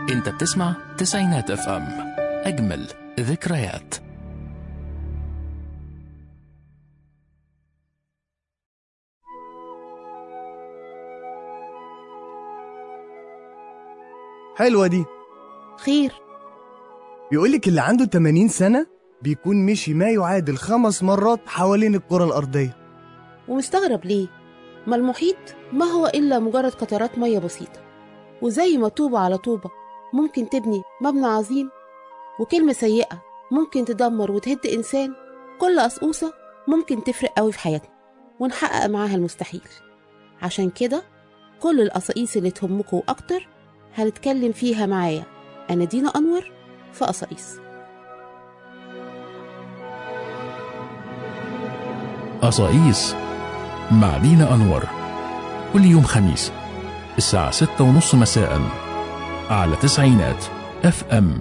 انت بتسمع تسعينات اف ام اجمل ذكريات حلوة دي خير بيقولك اللي عنده 80 سنة بيكون مشي ما يعادل خمس مرات حوالين الكرة الأرضية ومستغرب ليه ما المحيط ما هو إلا مجرد قطرات مية بسيطة وزي ما طوبة على طوبة ممكن تبني مبنى عظيم وكلمة سيئة ممكن تدمر وتهد إنسان كل قصقوصة ممكن تفرق قوي في حياتنا ونحقق معاها المستحيل عشان كده كل القصاقيس اللي تهمكوا أكتر هنتكلم فيها معايا أنا دينا أنور في قصاقيس قصاقيس مع دينا أنور كل يوم خميس الساعة ستة ونص مساء على تسعينات اف ام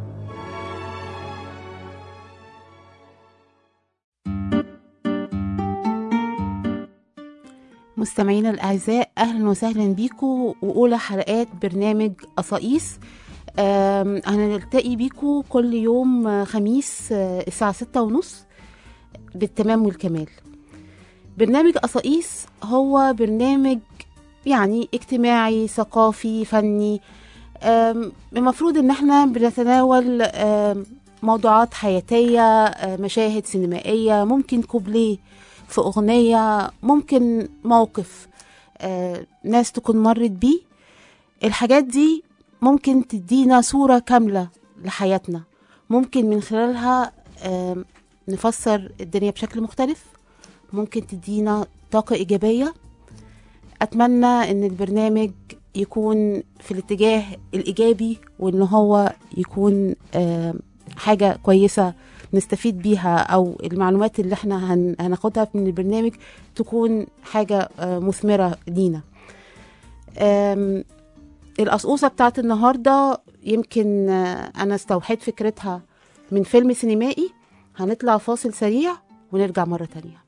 مستمعينا الأعزاء أهلا وسهلا بيكم وأولى حلقات برنامج قصاقيس آم، هنلتقي بيكم كل يوم آه، خميس آه، الساعة ستة ونص بالتمام والكمال برنامج قصاقيس هو برنامج يعني اجتماعي ثقافي فني آم، المفروض ان احنا بنتناول آم، موضوعات حياتية آه، مشاهد سينمائية ممكن كوبليه في أغنية ممكن موقف آه، ناس تكون مرت بيه الحاجات دي ممكن تدينا صورة كاملة لحياتنا ممكن من خلالها آم، نفسر الدنيا بشكل مختلف ممكن تدينا طاقة إيجابية أتمنى إن البرنامج يكون في الاتجاه الإيجابي وإن هو يكون آم، حاجة كويسة نستفيد بيها أو المعلومات اللي احنا هن- هناخدها من البرنامج تكون حاجة آه، مثمرة لينا آم، القصقوصة بتاعت النهاردة يمكن آه، أنا استوحيت فكرتها من فيلم سينمائي هنطلع فاصل سريع ونرجع مرة تانية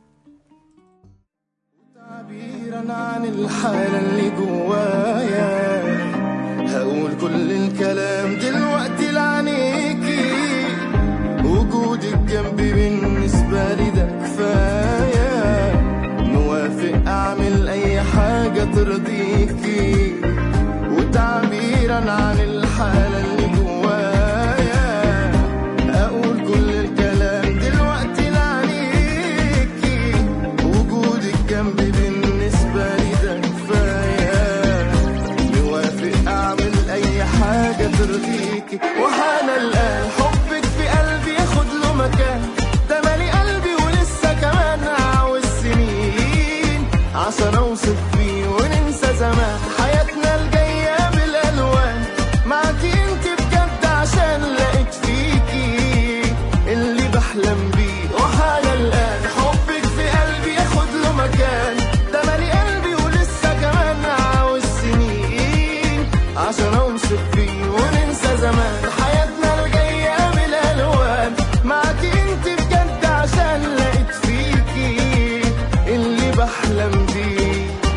تعبيرا عن الحالة اللي جوايا هقول كل الكلام دلوقتي لعينيكي وجودك جنبي بالنسبة لي ده كفاية موافق أعمل أي حاجة ترضيكي وتعبيرا عن الحالة اللي جوايا أقول كل الكلام دلوقتي لعينيكي وجودك جنبي بالنسبة لي ده كفاية موافق أعمل أي حاجة ترضيكي وأنا الآن حبك في قلبي ياخد له مكان ده مالي قلبي ولسه كمان عاوز سنين عشان أوصف فيه وننسى زمان حياتنا الجاية بالألوان معاكي انت بجد عشان لقيت فيكي اللي بحلم بيه وحاجة الآن حبك في قلبي ياخد له مكان ده مالي قلبي ولسه كمان عاوز سنين عشان أوصف فيه وننسى زمان حياتنا الجاية بالألوان معاكي انت بجد عشان لقيت فيكي اللي بحلم بيه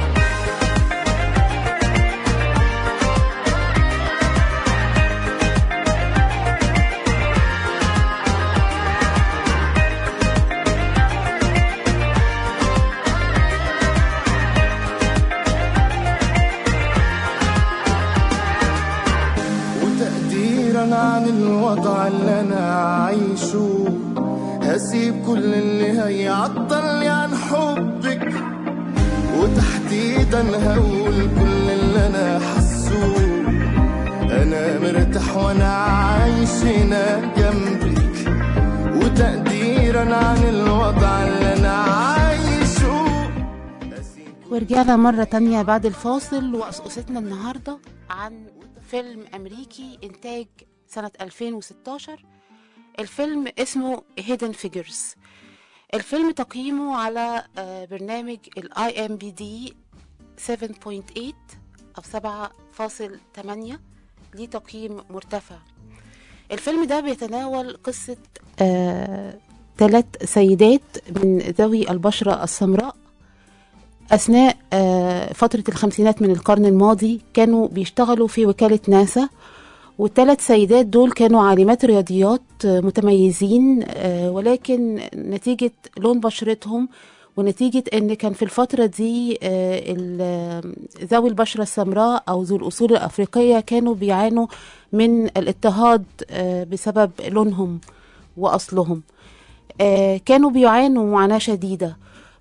وتقديرا عن الوضع اللي انا عايشه هسيب كل اللي هيعطلني عن حبك وتحديدا هقول كل اللي انا حاسه انا مرتاح وانا عايش هنا جنبك وتقديرا عن الوضع اللي انا عايشه هسيب ورجعنا مرة تانية بعد الفاصل وقصقصتنا النهاردة عن فيلم أمريكي إنتاج سنة 2016 الفيلم اسمه Hidden Figures الفيلم تقييمه على آه، برنامج ال IMBD 7.8 أو 7.8 ليه تقييم مرتفع الفيلم ده بيتناول قصة آه، ثلاث سيدات من ذوي البشرة السمراء أثناء آه، فترة الخمسينات من القرن الماضي كانوا بيشتغلوا في وكالة ناسا والثلاث سيدات دول كانوا عالمات رياضيات آه، متميزين آه، ولكن نتيجة لون بشرتهم ونتيجة ان كان في الفترة دي آه، ال- ذوي البشرة السمراء او ذو الاصول الافريقية كانوا بيعانوا من الاضطهاد آه، بسبب لونهم واصلهم آه، كانوا بيعانوا معاناة شديدة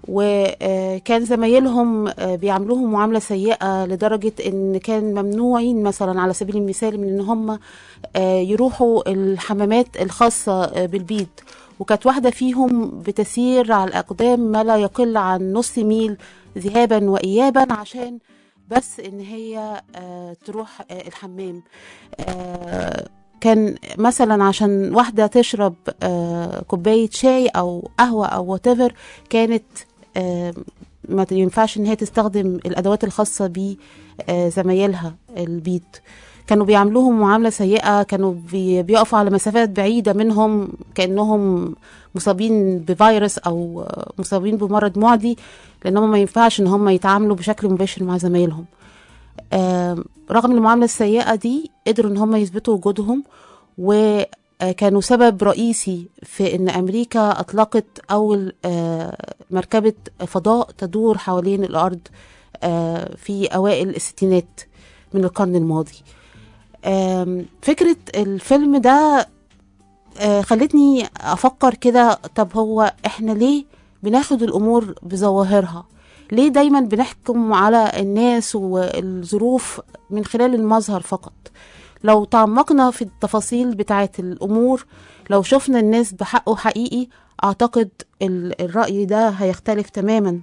وكان زمايلهم آه، بيعاملوهم معاملة سيئة لدرجة ان كان ممنوعين مثلا على سبيل المثال من ان هم آه، يروحوا الحمامات الخاصة آه، بالبيض وكانت واحدة فيهم بتسير على الأقدام ما لا يقل عن نص ميل ذهابا وإيابا عشان بس إن هي آه، تروح آه، الحمام آه، كان مثلا عشان واحدة تشرب آه، كوباية شاي أو قهوة أو whatever كانت آه، ما ينفعش إن هي تستخدم الأدوات الخاصة بزمايلها البيض كانوا بيعاملوهم معاملة سيئة كانوا بي- بيقفوا على مسافات بعيدة منهم كأنهم مصابين بفيروس أو آه، مصابين بمرض معدي لأنهم ما ينفعش إن هم يتعاملوا بشكل مباشر مع زمايلهم آم، رغم المعاملة السيئة دي قدروا إن هم يثبتوا وجودهم وكانوا سبب رئيسي في إن أمريكا أطلقت أول آه، مركبة فضاء تدور حوالين الأرض آه، في أوائل الستينات من القرن الماضي آم، فكرة الفيلم ده آه، خلتني أفكر كده طب هو إحنا ليه بناخد الأمور بظواهرها ليه دايما بنحكم على الناس والظروف من خلال المظهر فقط لو تعمقنا في التفاصيل بتاعة الأمور لو شفنا الناس بحقه حقيقي أعتقد ال- الرأي ده هيختلف تماما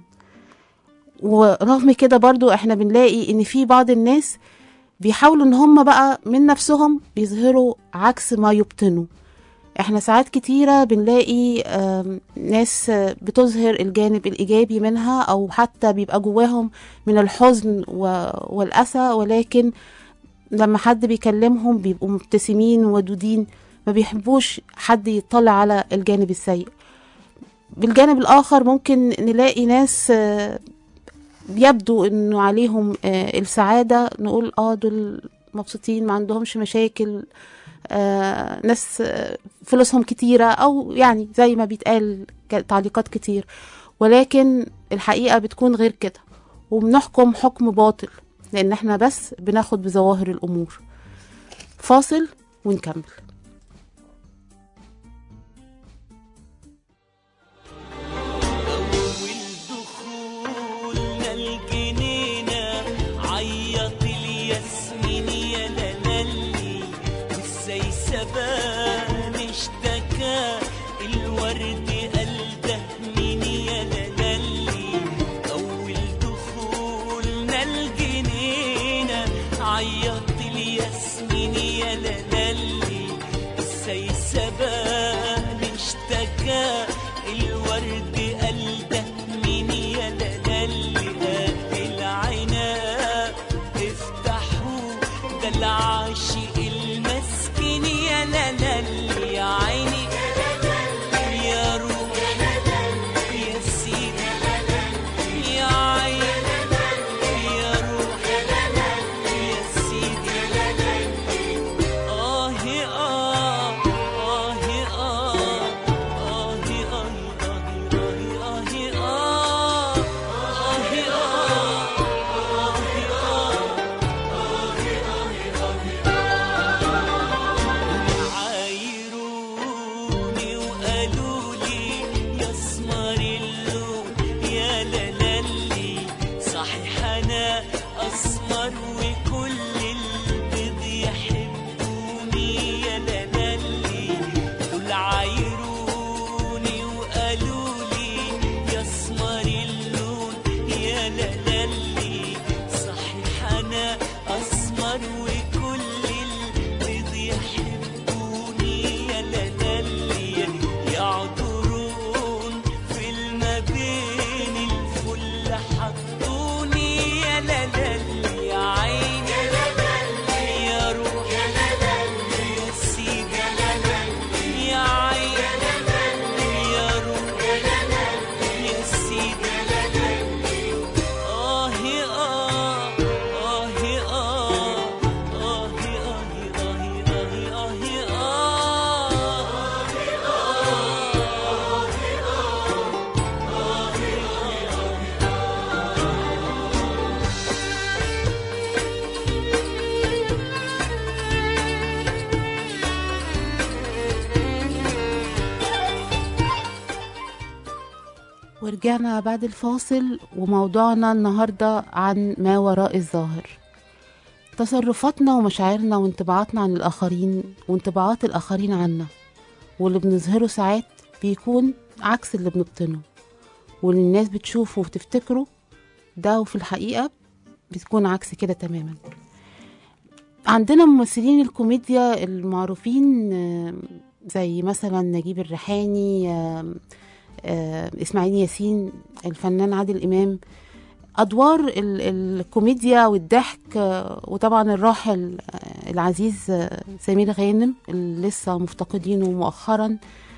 ورغم كده برضو احنا بنلاقي ان في بعض الناس بيحاولوا ان هم بقى من نفسهم بيظهروا عكس ما يبطنوا احنا ساعات كتيرة بنلاقي آم، ناس آه، بتظهر الجانب الإيجابي منها أو حتى بيبقى جواهم من الحزن و- والأسى ولكن لما حد بيكلمهم بيبقوا مبتسمين ودودين ما بيحبوش حد يطلع على الجانب السيء بالجانب الآخر ممكن نلاقي ناس آه، يبدو انه عليهم آه، السعادة نقول اه دول مبسوطين ما عندهمش مشاكل آه، ناس آه، فلوسهم كتيرة أو يعني زي ما بيتقال ك- تعليقات كتير ولكن الحقيقة بتكون غير كده وبنحكم حكم باطل لأن احنا بس بناخد بظواهر الأمور فاصل ونكمل أول دخولنا الجنينة عيط الياسمين يا لالي وازاي سبان اشتكى الورد قال ده مين يا لالي أول دخولنا الجنينة عيط الياسمين يا لالي ازاي سبان اشتكى الورد قال ده مين يا لالي هات العناب افتحوا ده العاشق المسكين يا لالي يا عيني يا روح يا سيدي يا عيني يا روح يا سيدي آه آه آه آه آه آه آه آه عايروني وقالوا لي يا اسمر اللون يا لالي صحيح انا اسمر وكل البيض يحبوني يا لالي دول عايروني وقالوا لي يا اسمر اللون يا لالي صحيح انا اسمر وكل البيض يحبوني يا لالي يعذرون في الما بين الفل حطوني يا لالي يا عيني يا روح يا سيدي يا عيني يا روح يا سيدي ورجعنا بعد الفاصل وموضوعنا النهاردة عن ما وراء الظاهر تصرفاتنا ومشاعرنا وانطباعاتنا عن الآخرين وانطباعات الآخرين عنا واللي بنظهره ساعات بيكون عكس اللي بنبطنه واللي الناس بتشوفه وتفتكره ده وفي الحقيقة بتكون عكس كده تماما عندنا ممثلين الكوميديا المعروفين آه، زي مثلا نجيب الريحاني آه، آه، اسماعيل ياسين الفنان عادل امام ادوار ال- الكوميديا والضحك آه، وطبعا الراحل آه، العزيز آه، سمير غانم اللي لسه مفتقدينه مؤخرا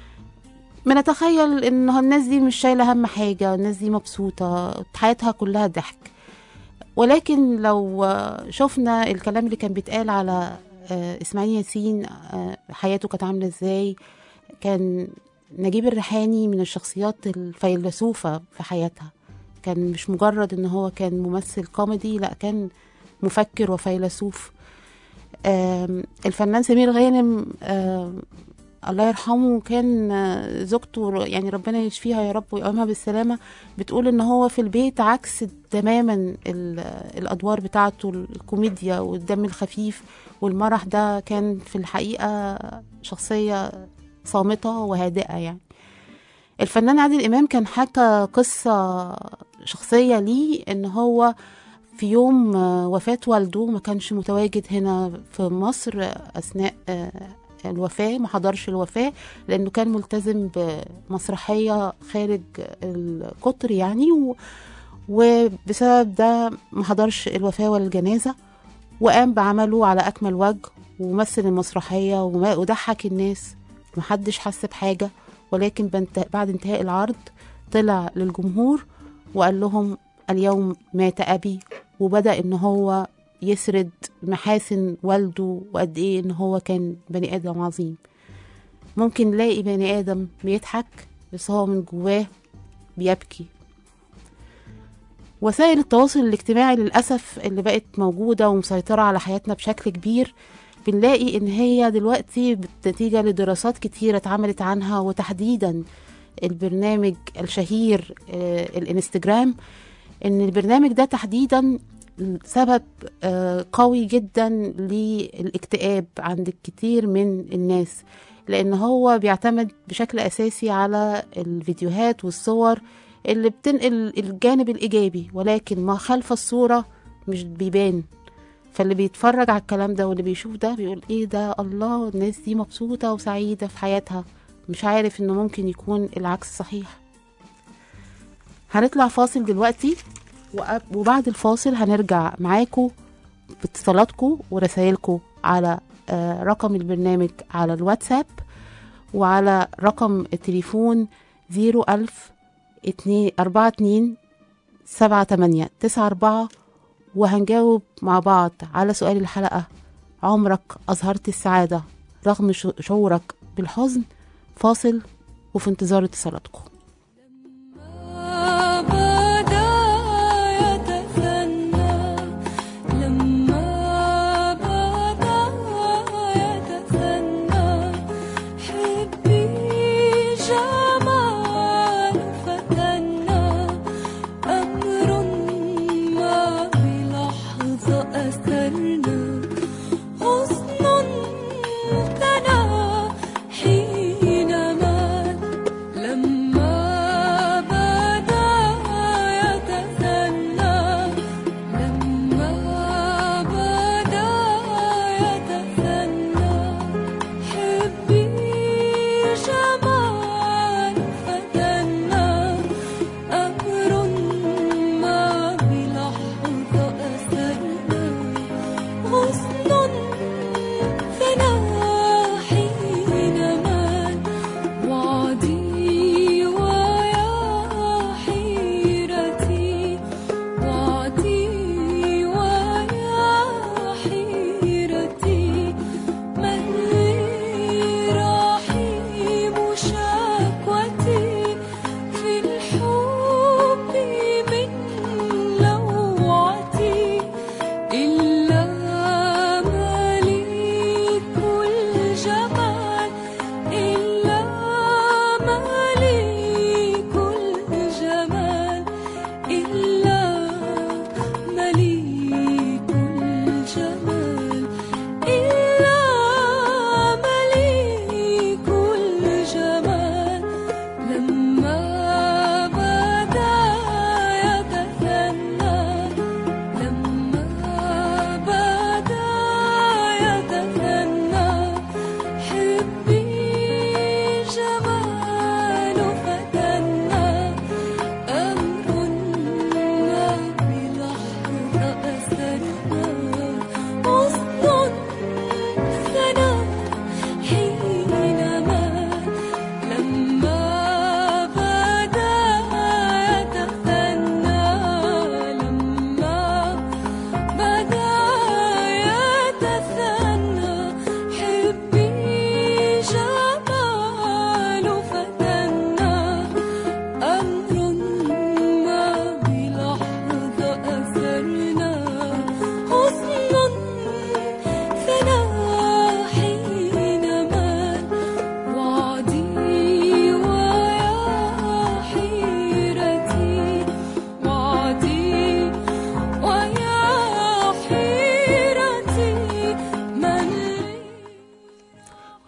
بنتخيل ان الناس دي مش شايله هم حاجه الناس دي مبسوطه حياتها كلها ضحك ولكن لو آه، شفنا الكلام اللي كان بيتقال على آه، اسماعيل ياسين آه، حياته كانت عامله ازاي كان نجيب الريحاني من الشخصيات الفيلسوفة في حياتها كان مش مجرد ان هو كان ممثل كوميدي لا كان مفكر وفيلسوف آم، الفنان سمير غانم آم، الله يرحمه كان آه، زوجته يعني ربنا يشفيها يا رب ويقومها بالسلامة بتقول ان هو في البيت عكس تماما ال- الادوار بتاعته الكوميديا والدم الخفيف والمرح ده كان في الحقيقة شخصية صامتة وهادئة يعني الفنان عادل إمام كان حكى قصة شخصية ليه إن هو في يوم آه، وفاة والده ما كانش متواجد هنا في مصر أثناء آه، الوفاة ما حضرش الوفاة لأنه كان ملتزم بمسرحية خارج القطر يعني و وبسبب ده ما حضرش الوفاة ولا الجنازة وقام بعمله على أكمل وجه ومثل المسرحية وما- وضحك الناس محدش حس بحاجة ولكن بنت- بعد انتهاء العرض طلع للجمهور وقال لهم اليوم مات أبي وبدأ إن هو يسرد محاسن والده وقد إيه إن هو كان بني آدم عظيم ممكن نلاقي بني آدم بيضحك بس هو من جواه بيبكي وسائل التواصل الاجتماعي للأسف اللي بقت موجودة ومسيطرة على حياتنا بشكل كبير بنلاقي إن هي دلوقتي نتيجة لدراسات كتيرة اتعملت عنها وتحديدا البرنامج الشهير آه، الانستجرام إن البرنامج ده تحديدا سبب آه، قوي جدا للاكتئاب عند الكثير من الناس لأن هو بيعتمد بشكل أساسي على الفيديوهات والصور اللي بتنقل الجانب الإيجابي ولكن ما خلف الصورة مش بيبان فاللي بيتفرج على الكلام ده واللي بيشوف ده بيقول ايه ده الله الناس دي مبسوطة وسعيدة في حياتها مش عارف انه ممكن يكون العكس صحيح هنطلع فاصل دلوقتي وأب- وبعد الفاصل هنرجع معاكم باتصالاتكم ورسائلكم على آه، رقم البرنامج على الواتساب وعلى رقم التليفون زيرو ألف اتنين أربعة اتنين سبعة تمانية تسعة أربعة وهنجاوب مع بعض على سؤال الحلقة عمرك أظهرت السعادة رغم ش- شعورك بالحزن فاصل وفي انتظار اتصالاتكم بدا يتثنى لما بدا يتثنى حبي جمال فتنا أمر ما بلحظة أثرنا حزن تنا حينما لما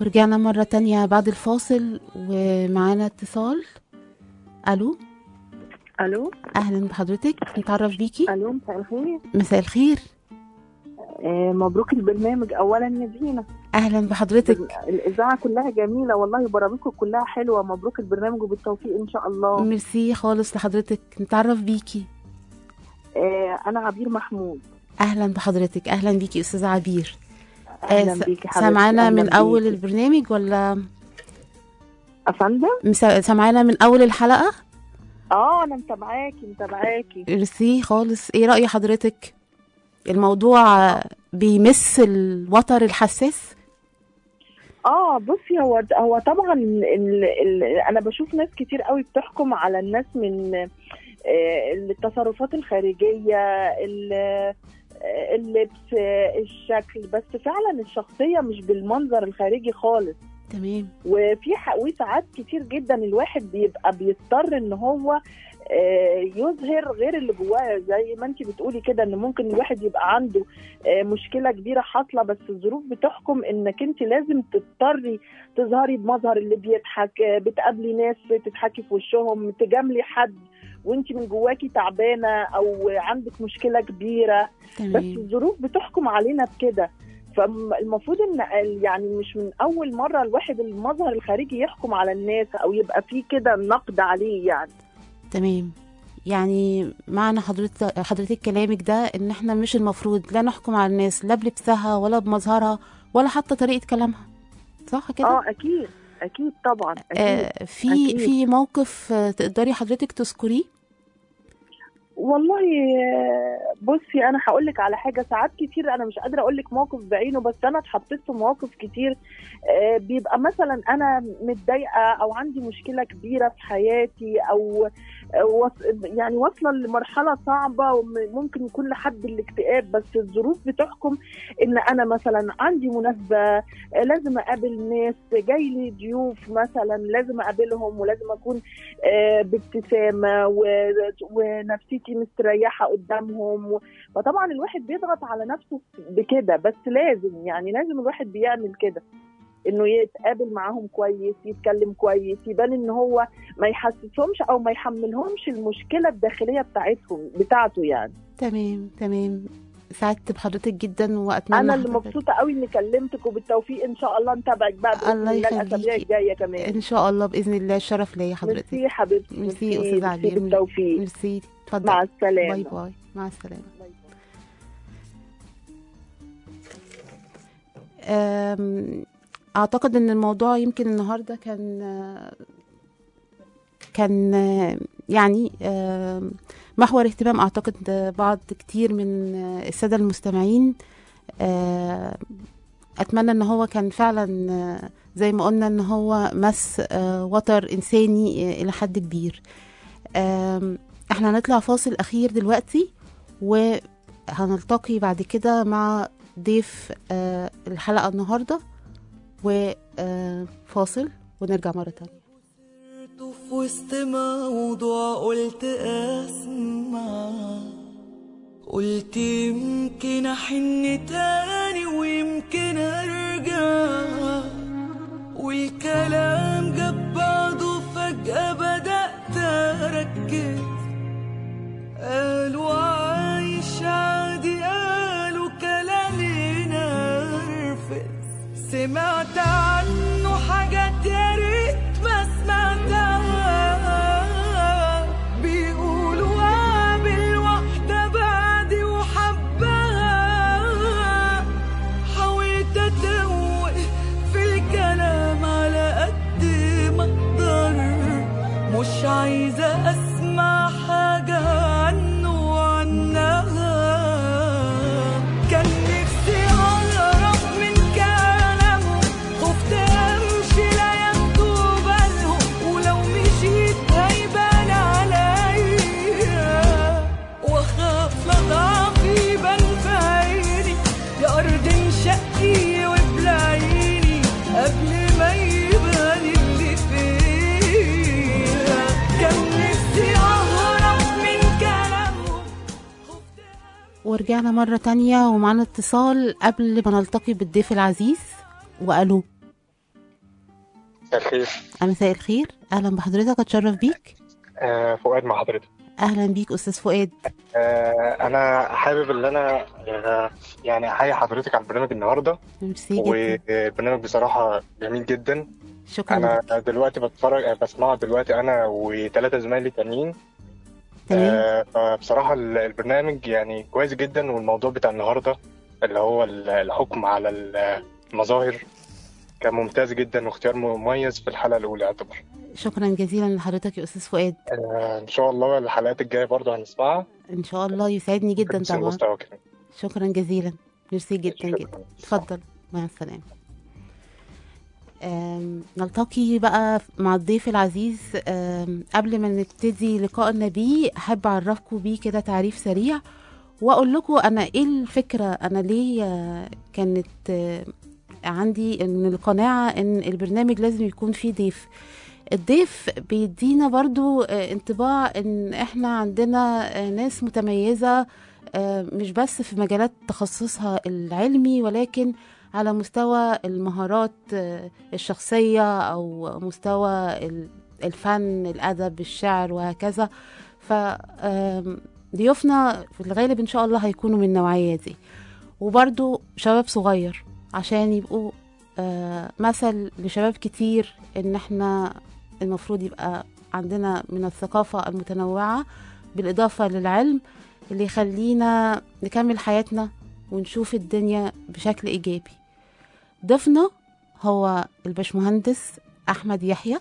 ورجعنا مرة تانية بعد الفاصل ومعانا اتصال ألو الو أهلا بحضرتك نتعرف بيكي الو مساء الخير مساء الخير آه، مبروك البرنامج اولا يا دينا أهلا بحضرتك الاذاعه كلها جميله والله برامجكم كلها حلوه مبروك البرنامج وبالتوفيق ان شاء الله ميرسي خالص لحضرتك نتعرف بيكي آه، انا عبير محمود أهلا بحضرتك أهلا بيكي أستاذة عبير اهلا س- بيكي حبيبتي سامعانا أهلاً من أول بيكي. البرنامج ولا افندم مسا- سامعانا من أول الحلقة اه انا متابعاكي متابعاكي ميرسي خالص إيه رأي حضرتك الموضوع بيمس الوتر الحساس اه بصي هو هو طبعا ال ال انا بشوف ناس كتير قوي بتحكم على الناس من آه، التصرفات الخارجيه ال- آه، اللبس آه، الشكل بس فعلا الشخصيه مش بالمنظر الخارجي خالص تمام وفي ح- وساعات كتير جدا الواحد بيبقى بيضطر ان هو آه، يظهر غير اللي جواه زي ما انت بتقولي كده ان ممكن الواحد يبقى عنده آه، مشكله كبيره حاصله بس الظروف بتحكم انك انت لازم تضطري تظهري بمظهر اللي بيضحك آه، بتقابلي ناس تضحكي في وشهم تجاملي حد وانت من جواكي تعبانه او عندك مشكله كبيره بس تمام الظروف بتحكم علينا بكده فالمفروض ان يعني مش من اول مره الواحد المظهر الخارجي يحكم على الناس او يبقى فيه كده نقد عليه يعني تمام يعني معنى حضرتك حضرتك كلامك ده ان احنا مش المفروض لا نحكم على الناس لا بلبسها ولا بمظهرها ولا حتى طريقة كلامها صح كده؟ اه اكيد اكيد طبعا اكيد آه في أكيد. في موقف آه، تقدري حضرتك تذكريه والله آه، بصي انا هقول لك على حاجه ساعات كتير انا مش قادره اقول لك موقف بعينه بس انا اتحطيت في مواقف كتير آه، بيبقى مثلا انا متضايقه او عندي مشكله كبيره في حياتي او آه، وص- يعني واصله لمرحله صعبه وممكن يكون لحد الاكتئاب بس الظروف بتحكم ان انا مثلا عندي مناسبه آه، لازم اقابل ناس جاي لي ضيوف مثلا لازم اقابلهم ولازم اكون آه، بابتسامه و- ونفسيتي مستريحه قدامهم و- فطبعا الواحد بيضغط على نفسه بكده بس لازم يعني لازم الواحد بيعمل كده انه يتقابل معاهم كويس يتكلم كويس يبان ان هو ما يحسسهمش او ما يحملهمش المشكله الداخليه بتاعتهم بتاعته يعني تمام تمام سعدت بحضرتك جدا واتمنى انا اللي حضرتك- مبسوطه قوي اني كلمتك وبالتوفيق ان شاء الله نتابعك بقى باذن الله الله الاسابيع يخليكي. الجايه كمان ان شاء الله باذن الله الشرف ليا حضرتك ميرسي حبيبتي ميرسي يا أستاذة عبير. بالتوفيق ميرسي اتفضل مع السلامه باي باي مع السلامه أم، اعتقد ان الموضوع يمكن النهارده كان كان يعني أم، محور اهتمام اعتقد بعض كتير من الساده المستمعين أم، اتمنى ان هو كان فعلا زي ما قلنا ان هو مس أه، وتر انساني الى حد كبير أم، احنا هنطلع فاصل اخير دلوقتي وهنلتقي بعد كده مع ضيف آه، الحلقة النهاردة وفاصل ونرجع مرة تانية في وسط موضوع قلت اسمع قلت يمكن احن تاني ويمكن ارجع والكلام جاب بعضه فجأة بدأت اركز قالوا عايش عادي قالوا كلامي نرفز سمعت عنه حاجات يا ريت ما سمعتها بيقولوا قابل واحدة بعدي وحبها حاولت اتوه في الكلام على قد ما اقدر مش عايزة اسمع حاجة عنه وعنها كان نفسي اهرب من كلامه خفت امشي لا ياخدوا بالهم ولو مشيت هيبان عليا واخاف لا ضعفي يبان في عيني يا ارض انشقي وابلعيني قبل ما يبان اللي فيها كان نفسي اهرب من كلامهم خفت ورجعنا مرة تانية ومعانا اتصال قبل ما نلتقي بالضيف العزيز وقالوا الخير مساء الخير اهلا بحضرتك اتشرف بيك آه فؤاد مع حضرتك اهلا بيك استاذ فؤاد آه انا حابب ان انا آه يعني احيي حضرتك على البرنامج النهارده ميرسي جدا والبرنامج بصراحه جميل جدا شكرا انا لك دلوقتي بتفرج آه، بسمعه دلوقتي انا وثلاثه زمايلي تانيين تمام آه فبصراحه ال- البرنامج يعني كويس جدا والموضوع بتاع النهارده اللي هو ال- الحكم على ال- المظاهر كان ممتاز جدا واختيار مميز في الحلقه الاولى يعتبر شكرا جزيلا لحضرتك يا استاذ فؤاد آه ان شاء الله الحلقات الجايه برضه هنسمعها ان شاء الله يسعدني جدا بنفس طبعا المستوى كده شكرا جزيلا ميرسي جدا شكراً. جدا اتفضل مع السلامة آم، نلتقي بقى مع الضيف العزيز آم، قبل ما نبتدي لقائنا بيه أحب أعرفكم بيه كده تعريف سريع وأقول لكم أنا إيه الفكرة أنا ليه آه، كانت آه، عندي من القناعة إن البرنامج لازم يكون فيه ضيف الضيف بيدينا برضو آه، انطباع إن إحنا عندنا آه، ناس متميزة آه، مش بس في مجالات تخصصها العلمي ولكن على مستوى المهارات آه، الشخصية أو مستوى ال- الفن الأدب الشعر وهكذا ف آم، ضيوفنا في الغالب إن شاء الله هيكونوا من النوعية دي وبرضو شباب صغير عشان يبقوا آه، مثل لشباب كتير إن احنا المفروض يبقى عندنا من الثقافة المتنوعة بالإضافة للعلم اللي يخلينا نكمل حياتنا ونشوف الدنيا بشكل إيجابي ضيفنا هو الباشمهندس أحمد يحيى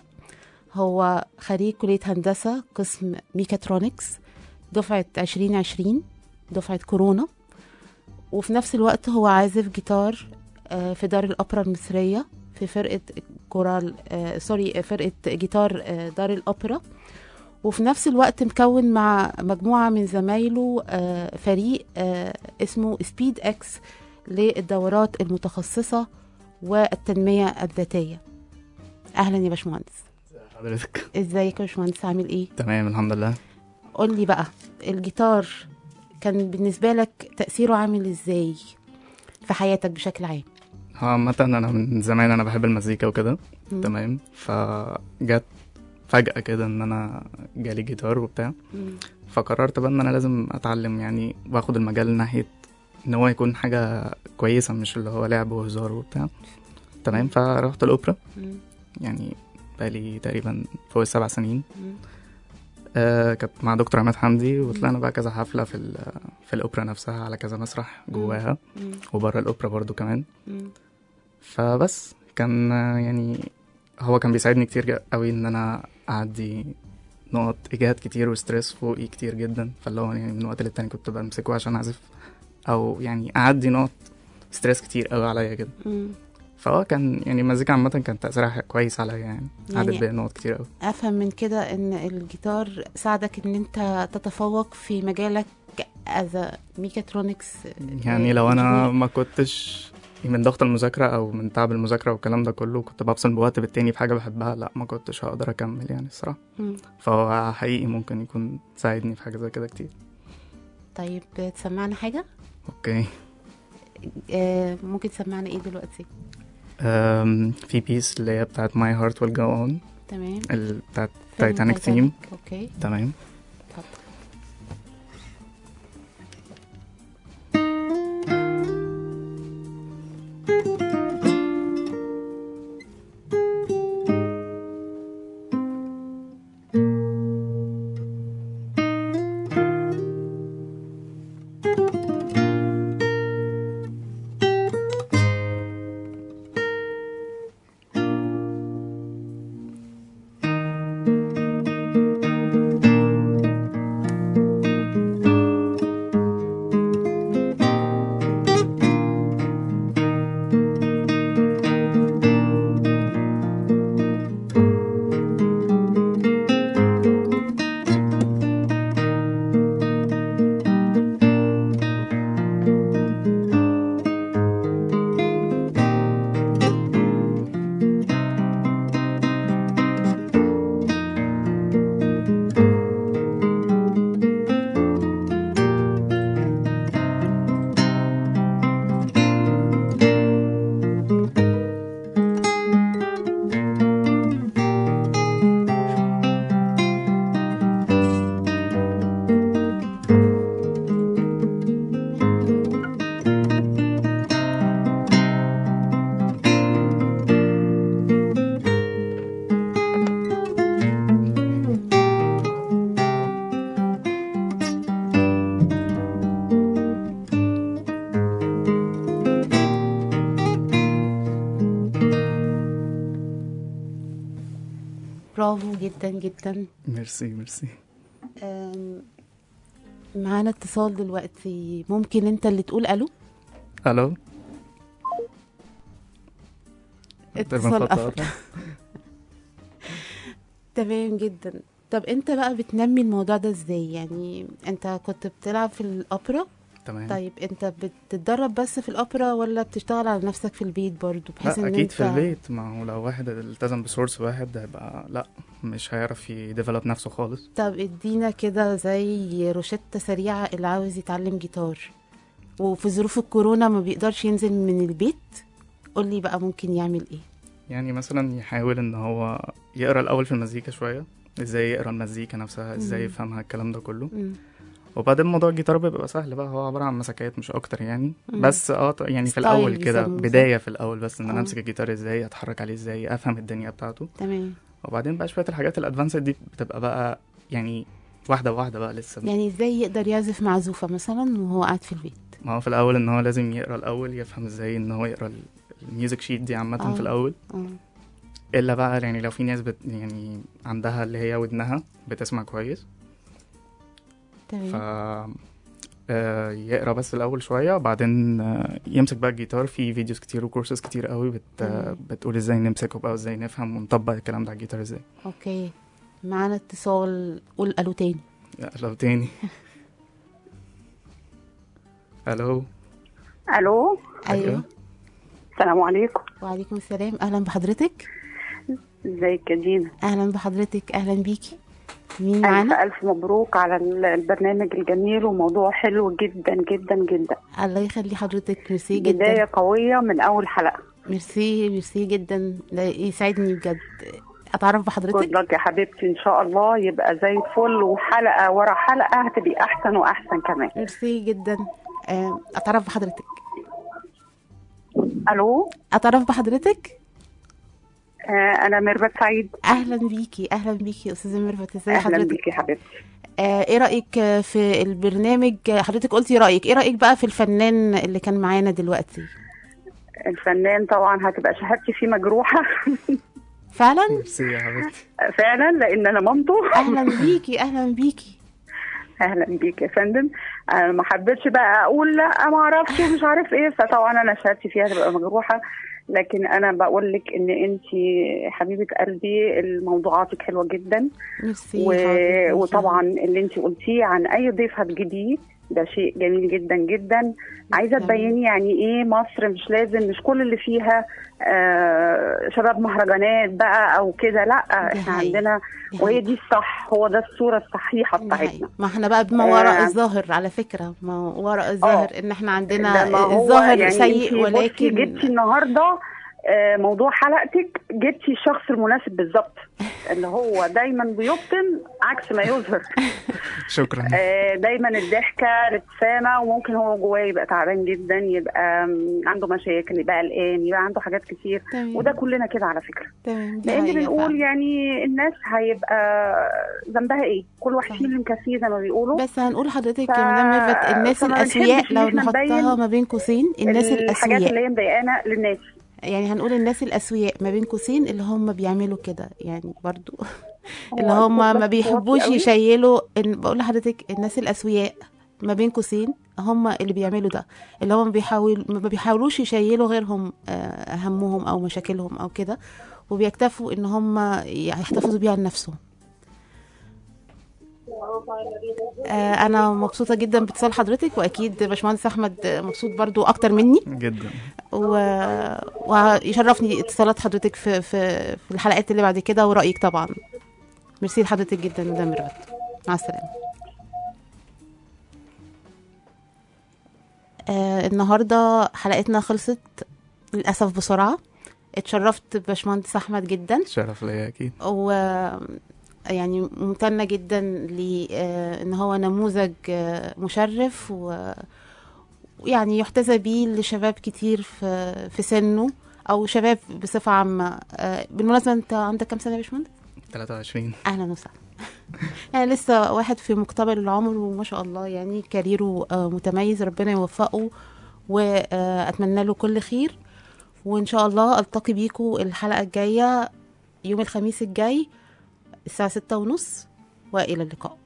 هو خريج كلية هندسة قسم ميكاترونكس دفعة 2020 دفعة كورونا وفي نفس الوقت هو عازف جيتار آه، في دار الأوبرا المصرية في فرقة كورال آه، سوري فرقة جيتار آه، دار الأوبرا وفي نفس الوقت مكون مع مجموعة من زمايله آه، فريق آه، اسمه سبيد اكس للدورات المتخصصة والتنمية الذاتية أهلا يا باشمهندس حضرتك ازيك يا باشمهندس عامل ايه؟ تمام الحمد لله قول لي بقى الجيتار كان بالنسبة لك تأثيره عامل ازاي في حياتك بشكل عام؟ هو عامة أنا من زمان أنا بحب المزيكا وكده مم. تمام فجت فجأة كده إن أنا جالي جيتار وبتاع مم. فقررت بقى إن أنا لازم أتعلم يعني وآخد المجال ناحية إن هو يكون حاجة كويسة مش اللي هو لعب وهزار وبتاع تمام فرحت الأوبرا مم. يعني بقالي تقريبا فوق السبع سنين مم. آه كانت مع دكتور عماد حمدي وطلعنا بقى كذا حفلة في ال- في الأوبرا نفسها على كذا مسرح جواها مم. وبره الأوبرا برضو كمان مم. فبس كان آه، يعني هو كان بيساعدني كتير جا- قوي ان انا اعدي نقط اجهاد كتير وستريس فوقي كتير جدا فاللي هو يعني من وقت للتاني كنت بمسكه عشان اعزف او يعني اعدي نقط ستريس كتير قوي عليا كده مم. فهو كان يعني المزيكا عامة كان تأثيرها كويس عليا يعني يعني- عدت بيا نقط كتير قوي افهم من كده ان الجيتار ساعدك ان انت تتفوق في مجالك از ميكاترونكس يعني لو انا ما كنتش من ضغط المذاكرة أو من تعب المذاكرة والكلام ده كله كنت بفصل بوقت بالتاني في حاجة بحبها لا ما كنتش هقدر أكمل يعني الصراحة فهو حقيقي ممكن يكون ساعدني في حاجة زي كده كتير طيب تسمعنا حاجة اوكي آه ممكن تسمعنا ايه دلوقتي أم، في بيس اللي هي بتاعت ماي هارت ويل جو اون تمام بتاعت فيلم تايتانيك ثيم اوكي تمام اتفضل جدا جدا ميرسي ميرسي آم، معانا اتصال دلوقتي ممكن انت اللي تقول الو الو اتصال قفل تمام جدا طب انت بقى بتنمي الموضوع ده ازاي يعني انت كنت بتلعب في الاوبرا تمام طيب انت بتتدرب بس في الاوبرا ولا بتشتغل على نفسك في البيت برضو بحيث لا ان اكيد انت في البيت ما هو لو واحد التزم بسورس واحد هيبقى لا مش هيعرف يديفلوب نفسه خالص طب ادينا كده زي روشتة سريعة اللي عاوز يتعلم جيتار وفي ظروف الكورونا ما بيقدرش ينزل من البيت قولي بقى ممكن يعمل ايه يعني مثلا يحاول ان هو يقرا الاول في المزيكا شويه ازاي يقرا المزيكا نفسها ازاي مم. يفهمها الكلام ده كله مم. وبعدين موضوع الجيتار بيبقى سهل بقى هو عباره عن مسكات مش اكتر يعني مم. بس اه ط- يعني في ستايل الاول كده بيسموه، صح؟ بدايه في الاول بس ان انا آه. امسك الجيتار ازاي اتحرك عليه ازاي افهم الدنيا بتاعته تمام وبعدين بقى شويه الحاجات الادفانسد دي بتبقى بقى يعني واحده واحده بقى لسه يعني ازاي يقدر يعزف معزوفة مثلا وهو قاعد في البيت ما هو في الاول ان هو لازم يقرا الاول يفهم ازاي ان هو يقرا ال- الميوزك شيت دي عامه آه. في الاول اه الا بقى يعني لو في ناس بت يعني عندها اللي هي ودنها بتسمع كويس ف تمام آه، يقرا بس الاول شويه وبعدين آه، يمسك بقى الجيتار في فيديوز كتير وكورسز كتير قوي بت آه، مم. بتقول ازاي نمسكه بقى وازاي نفهم ونطبق الكلام ده على الجيتار ازاي اوكي معانا اتصال قول الو تاني يا لو تاني الو الو ايوه السلام عليكم وعليكم السلام اهلا بحضرتك ازيك يا دينا اهلا بحضرتك اهلا بيكي مين الف معانا الف مبروك على ال- البرنامج الجميل وموضوع حلو جدا جدا جدا الله يخلي حضرتك ميرسي جدا بدايه قويه من اول حلقه ميرسي ميرسي جدا ده يسعدني بجد اتعرف جود بحضرتك لك يا حبيبتي ان شاء الله يبقى زي الفل وحلقه ورا حلقه هتبقي احسن واحسن كمان ميرسي جدا آه، اتعرف بحضرتك الو اتعرف بحضرتك آه انا ميرفت سعيد اهلا بيكي اهلا بيكي استاذه ميرفت ازي اهلا حضرتك بيكي يا حبيبتي آه، ايه رايك آه، في البرنامج آه، حضرتك قلتي رايك ايه رايك بقى في الفنان اللي كان معانا دلوقتي الفنان طبعا هتبقى شهادتي فيه مجروحه فعلا ميرسي يا حبيبتي فعلا لان انا مامته اهلا بيكي اهلا بيكي اهلا بيك يا فندم انا ما حبيتش بقى اقول لا ما اعرفش ومش عارف ايه فطبعا انا شهادتي فيها تبقى مجروحه لكن انا بقول لك ان انت حبيبه قلبي الموضوعاتك حلوه جدا ميرسي و... حضرتك. وطبعا اللي انت قلتيه عن اي ضيف هتجيبيه ده شيء جميل جدا جدا عايزه جداً. تبيني يعني ايه مصر مش لازم مش كل اللي فيها آه شباب مهرجانات بقى او كده لا دي احنا حقيقة. عندنا دي وهي حقيقة. دي الصح هو ده الصوره الصحيحه دي بتاعتنا حقيقة. ما احنا بقى بما وراء آه. الظاهر على فكرة ما وراء الظاهر ان احنا عندنا ده ما هو الظاهر يعني سيء انتي بصي ولكن جبتي النهارده آه، موضوع حلقتك جبتي الشخص المناسب بالظبط اللي هو دايما بيبطن عكس ما يظهر شكرا آه، دايما الضحكه الابتسامه وممكن هو جواه يبقى تعبان جدا يبقى مم، عنده مشاكل يبقى قلقان يبقى عنده حاجات كتير تمام. وده كلنا كده على فكره تمام دي لان حقيقة بنقول فعلا. يعني الناس هيبقى ذنبها ايه كل واحد فيه اللي مكفيه زي ما بيقولوا بس هنقول حضرتك ف- يا مدام ميرفت الناس فما الاسوياء بنحبش إن لو إحنا نحطها نبين ما بين قوسين الناس الحاجات الاسوياء اللي هي مضايقانا للناس يعني هنقول الناس الاسوياء ما بين قوسين اللي هم بيعملوا كده يعني برضو اللي هو هم الصوت ما بس بيحبوش واطي قوي. يشيلوا إن بقول لحضرتك الناس الاسوياء ما بين قوسين هم اللي بيعملوا ده اللي هم بيحاول ما بيحاولوش يشيلوا غيرهم آه، همهم او مشاكلهم او كده وبيكتفوا ان هم يحتفظوا بيها لنفسهم آه، انا مبسوطه جدا باتصال حضرتك واكيد باشمهندس احمد مبسوط برضو اكتر مني جدا و... ويشرفني اتصالات حضرتك في في في الحلقات اللي بعد كده ورايك طبعا ميرسي لحضرتك جدا مدام ميرفت مع السلامه آه النهارده حلقتنا خلصت للاسف بسرعه اتشرفت بباشمهندس احمد جدا شرف ليا اكيد و يعني ممتنة جدا ل آه، ان هو نموذج آه، مشرف و ويعني يحتذى بيه لشباب كتير في في سنه او شباب بصفة عامة آه، بالمناسبة انت عندك كام سنة يا باشمهندس؟ 23 اهلا وسهلا يعني لسه واحد في مقتبل العمر وما شاء الله يعني كاريره آه، متميز ربنا يوفقه واتمنى له كل خير وان شاء الله التقي بيكم الحلقه الجايه يوم الخميس الجاي الساعة ستة ونص وإلى اللقاء